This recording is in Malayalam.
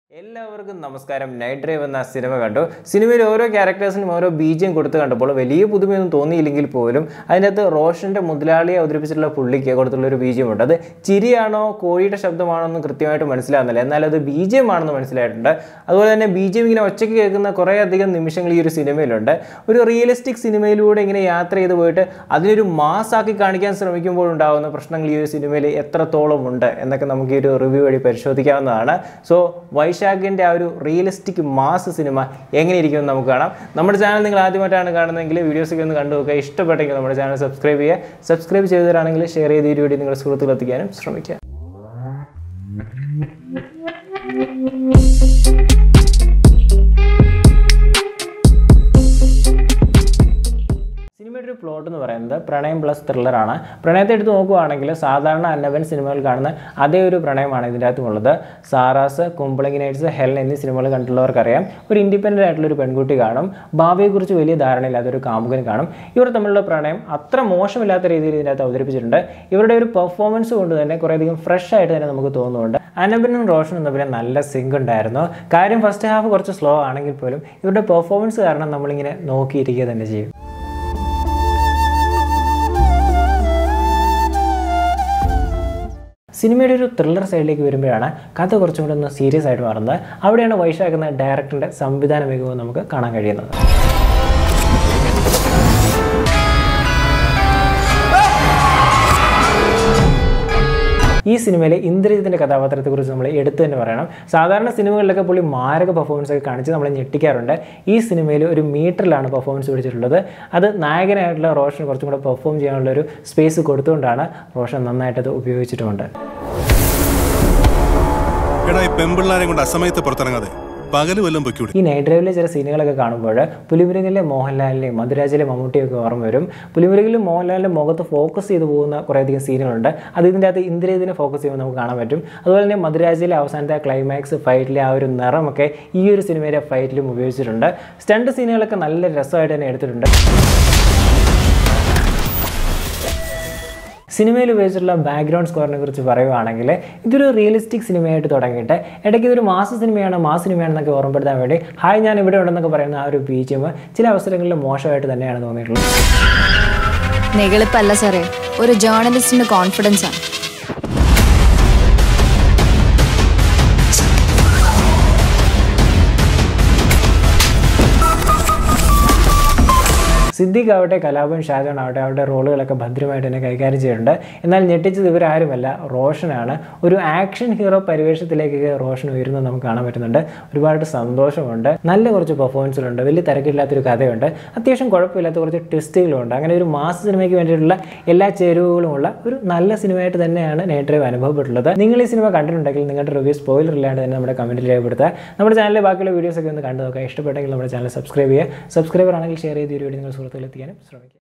എല്ലാവർക്കും നമസ്കാരം നൈറ്റ് ഡ്രൈവ് എന്ന സിനിമ കണ്ടു സിനിമയിൽ ഓരോ ക്യാരക്ടേഴ്സിനും ഓരോ ബീജം കൊടുത്ത് കണ്ടപ്പോൾ വലിയ പുതുമയൊന്നും തോന്നിയില്ലെങ്കിൽ പോലും അതിനകത്ത് റോഷന്റെ മുതലാളിയെ അവതരിപ്പിച്ചിട്ടുള്ള പുള്ളിക്ക് കൊടുത്തുള്ള ഒരു ബീജമുണ്ട് അത് ചിരിയാണോ കോഴിയുടെ ശബ്ദമാണോ എന്ന് കൃത്യമായിട്ട് മനസ്സിലാകുന്നില്ല എന്നാൽ അത് ബീജമാണെന്ന് മനസ്സിലായിട്ടുണ്ട് അതുപോലെ തന്നെ ബീജം ഇങ്ങനെ ഒച്ചയ്ക്ക് കേൾക്കുന്ന കുറേ അധികം നിമിഷങ്ങൾ ഈ ഒരു സിനിമയിലുണ്ട് ഒരു റിയലിസ്റ്റിക് സിനിമയിലൂടെ ഇങ്ങനെ യാത്ര ചെയ്ത് പോയിട്ട് അതിനൊരു മാസാക്കി കാണിക്കാൻ ശ്രമിക്കുമ്പോൾ ഉണ്ടാകുന്ന പ്രശ്നങ്ങൾ ഈ ഒരു സിനിമയിൽ എത്രത്തോളം ഉണ്ട് എന്നൊക്കെ നമുക്ക് ഈ ഒരു റിവ്യൂ വഴി പരിശോധിക്കാവുന്നതാണ് സോ വൈശാഖിൻ്റെ ആ ഒരു റിയലിസ്റ്റിക് മാസ് സിനിമ എങ്ങനെ ഇരിക്കുമെന്ന് നമുക്ക് കാണാം നമ്മുടെ ചാനൽ നിങ്ങൾ ആദ്യമായിട്ടാണ് കാണുന്നതെങ്കിൽ വീഡിയോസൊക്കെ ഒന്ന് കണ്ടു നോക്കുക ഇഷ്ടപ്പെട്ടെങ്കിൽ നമ്മുടെ ചാനൽ സബ്സ്ക്രൈബ് ചെയ്യുക സബ്സ്ക്രൈബ് ചെയ്തവരാണെങ്കിൽ ഷെയർ ചെയ്ത് ഈ വീഡിയോ നിങ്ങളുടെ സുഹൃത്തുക്കൾ എത്തിക്കാനും ശ്രമിക്കുക സിനിമയുടെ ഒരു പ്ലോട്ട് എന്ന് പറയുന്നത് പ്രണയം പ്ലസ് ത്രില്ലറാണ് പ്രണയത്തെ എടുത്ത് നോക്കുകയാണെങ്കിൽ സാധാരണ അന്നവൻ സിനിമകൾ കാണുന്ന അതേ ഒരു പ്രണയമാണ് ഇതിൻ്റെ അകത്തുമുള്ളത് സാറാസ് കുമ്പളങ്ങി നൈറ്റ്സ് ഹെൽ എന്നീ സിനിമകൾ കണ്ടിട്ടുള്ളവർക്കറിയാം ഒരു ഇൻഡിപെൻഡൻ്റ് ആയിട്ടുള്ള ഒരു പെൺകുട്ടി കാണും ഭാവിയെക്കുറിച്ച് വലിയ ധാരണയില്ലാത്ത ഒരു കാമുകൻ കാണും ഇവർ തമ്മിലുള്ള പ്രണയം അത്ര മോശമില്ലാത്ത രീതിയിൽ ഇതിൻ്റെ അകത്ത് അവതരിപ്പിച്ചിട്ടുണ്ട് ഇവരുടെ ഒരു പെർഫോമൻസ് കൊണ്ട് തന്നെ കുറേയധികം ഫ്രഷ് ആയിട്ട് തന്നെ നമുക്ക് തോന്നുന്നുണ്ട് അനബനും റോഷനും തമ്മിൽ നല്ല സിങ്ക് ഉണ്ടായിരുന്നു കാര്യം ഫസ്റ്റ് ഹാഫ് കുറച്ച് സ്ലോ ആണെങ്കിൽ പോലും ഇവരുടെ പെർഫോമൻസ് കാരണം നമ്മളിങ്ങനെ നോക്കിയിരിക്കുക തന്നെ ചെയ്യും സിനിമയുടെ ഒരു ത്രില്ലർ സൈഡിലേക്ക് വരുമ്പോഴാണ് കഥ കുറച്ചും കൂടെ ഒന്ന് സീരിയസ് ആയിട്ട് മാറുന്നത് അവിടെയാണ് വൈശാഖ് എന്ന ഡയറക്ടറിൻ്റെ സംവിധാന മികവ് നമുക്ക് കാണാൻ കഴിയുന്നത് ഈ സിനിമയിലെ ഇന്ദ്രജിത്തിൻ്റെ കഥാപാത്രത്തെക്കുറിച്ച് നമ്മൾ എടുത്തു തന്നെ പറയണം സാധാരണ സിനിമകളിലൊക്കെ പുള്ളി മാരക പെർഫോമൻസ് ഒക്കെ കാണിച്ച് നമ്മളെ ഞെട്ടിക്കാറുണ്ട് ഈ സിനിമയിൽ ഒരു മീറ്ററിലാണ് പെർഫോമൻസ് പിടിച്ചിട്ടുള്ളത് അത് നായകനായിട്ടുള്ള റോഷൻ കുറച്ചും കൂടെ പെർഫോം ചെയ്യാനുള്ള ഒരു സ്പേസ് കൊടുത്തുകൊണ്ടാണ് റോഷൻ നന്നായിട്ടത് ഉപയോഗിച്ചിട്ടുമുണ്ട് എടാ ഈ പെമ്പിള്ളാരെ കൊണ്ട് അസമയത്ത് പുറത്തിറങ്ങാതെ പകല് വല്ലതും പൊയ്ക്കൂടെ ഈ നൈറ്റ് ഡ്രൈവിലെ ചില സീനുകളൊക്കെ കാണുമ്പോൾ പുലിമുരുകിലെ മോഹൻലാലിനെയും മധുരാജിലെ മമ്മൂട്ടിയൊക്കെ ഓർമ്മ വരും പുലിമുരുകിലും മോഹൻലാലിൻ്റെ മുഖത്ത് ഫോക്കസ് ചെയ്തു പോകുന്ന കുറേയധികം സീനുകളുണ്ട് അത് ഇതിൻ്റെ അകത്ത് ഇന്ദ്രജിത്തിനെ ഫോക്കസ് ചെയ്യുമ്പോൾ നമുക്ക് കാണാൻ പറ്റും അതുപോലെ തന്നെ മധുരാജിലെ അവസാനത്തെ ക്ലൈമാക്സ് ഫൈറ്റിലെ ആ ഒരു നിറമൊക്കെ ഈ ഒരു സിനിമയിലെ ഫൈറ്റിലും ഉപയോഗിച്ചിട്ടുണ്ട് സ്റ്റണ്ട് സീനുകളൊക്കെ നല്ല രസമായിട്ട് തന്നെ എടുത്തിട്ടുണ്ട് സിനിമയിൽ ഉപയോഗിച്ചിട്ടുള്ള ബാക്ക്ഗ്രൗണ്ട് സ്കോറിനെ കുറിച്ച് പറയുവാണെങ്കിൽ ഇതൊരു റിയലിസ്റ്റിക് സിനിമയായിട്ട് തുടങ്ങിയിട്ട് ഇടയ്ക്ക് ഇതൊരു മാസ സിനിമയാണ് മാസ സിനിമയാണെന്നൊക്കെ ഓർമ്മപ്പെടുത്താൻ വേണ്ടി ഹായ് ഞാൻ ഇവിടെ ഉണ്ടെന്നൊക്കെ പറയുന്ന ആ ഒരു ബീജം ചില അവസരങ്ങളിൽ മോശമായിട്ട് തന്നെയാണ് തോന്നിയിട്ടുള്ളത് നെകളിപ്പല്ല സാറേ ഒരു ജേർണലിസ്റ്റിന് കോൺഫിഡൻസ് ആണ് സിദ്ദിഖ് ആവട്ടെ കലാപൻ ഷാജാൻ ആവട്ടെ അവരുടെ റോളുകളൊക്കെ ഭദ്രമായിട്ട് തന്നെ കൈകാര്യം ചെയ്തിട്ടുണ്ട് എന്നാൽ ഞെട്ടിച്ചത് ഇവരാരുമല്ല റോഷനാണ് ഒരു ആക്ഷൻ ഹീറോ പരിവേഷത്തിലേക്കൊക്കെ റോഷൻ ഉയരുന്നത് നമുക്ക് കാണാൻ പറ്റുന്നുണ്ട് ഒരുപാട് സന്തോഷമുണ്ട് നല്ല കുറച്ച് പെർഫോമൻസിലുണ്ട് വലിയ തിരക്കില്ലാത്തൊരു കഥയുണ്ട് അത്യാവശ്യം കുഴപ്പമില്ലാത്ത കുറച്ച് ട്വിസ്റ്റുകളുണ്ട് അങ്ങനെ ഒരു മാസ സിനിമയ്ക്ക് വേണ്ടിയിട്ടുള്ള എല്ലാ ചേരുവകളുമുള്ള ഒരു നല്ല സിനിമയായിട്ട് തന്നെയാണ് നൈറ്റ് ഡ്രൈവ് അനുഭവപ്പെട്ടുള്ളത് നിങ്ങൾ ഈ സിനിമ കണ്ടിട്ടുണ്ടെങ്കിൽ നിങ്ങളുടെ റിവ്യൂ സ്പോയിലർ ഇല്ലാണ്ട് തന്നെ നമ്മുടെ കമൻറ്റിൽ രേഖപ്പെടുത്തുക നമ്മുടെ ചാനലിലെ ബാക്കിയുള്ള വീഡിയോസ് ഒക്കെ ഒന്ന് കണ്ടു നോക്കുക ഇഷ്ടപ്പെട്ടെങ്കിൽ നമ്മുടെ ചാനൽ സബ്സ്ക്രൈബ് ചെയ്യുക സബ്സ്ക്രൈബർ ആണെങ്കിൽ ഷെയർ ചെയ്ത് ഈ വീഡിയോ നിങ്ങൾ സുഹൃത്തുക്കൾ എത്തിക്കാനും ശ്രമിക്കുക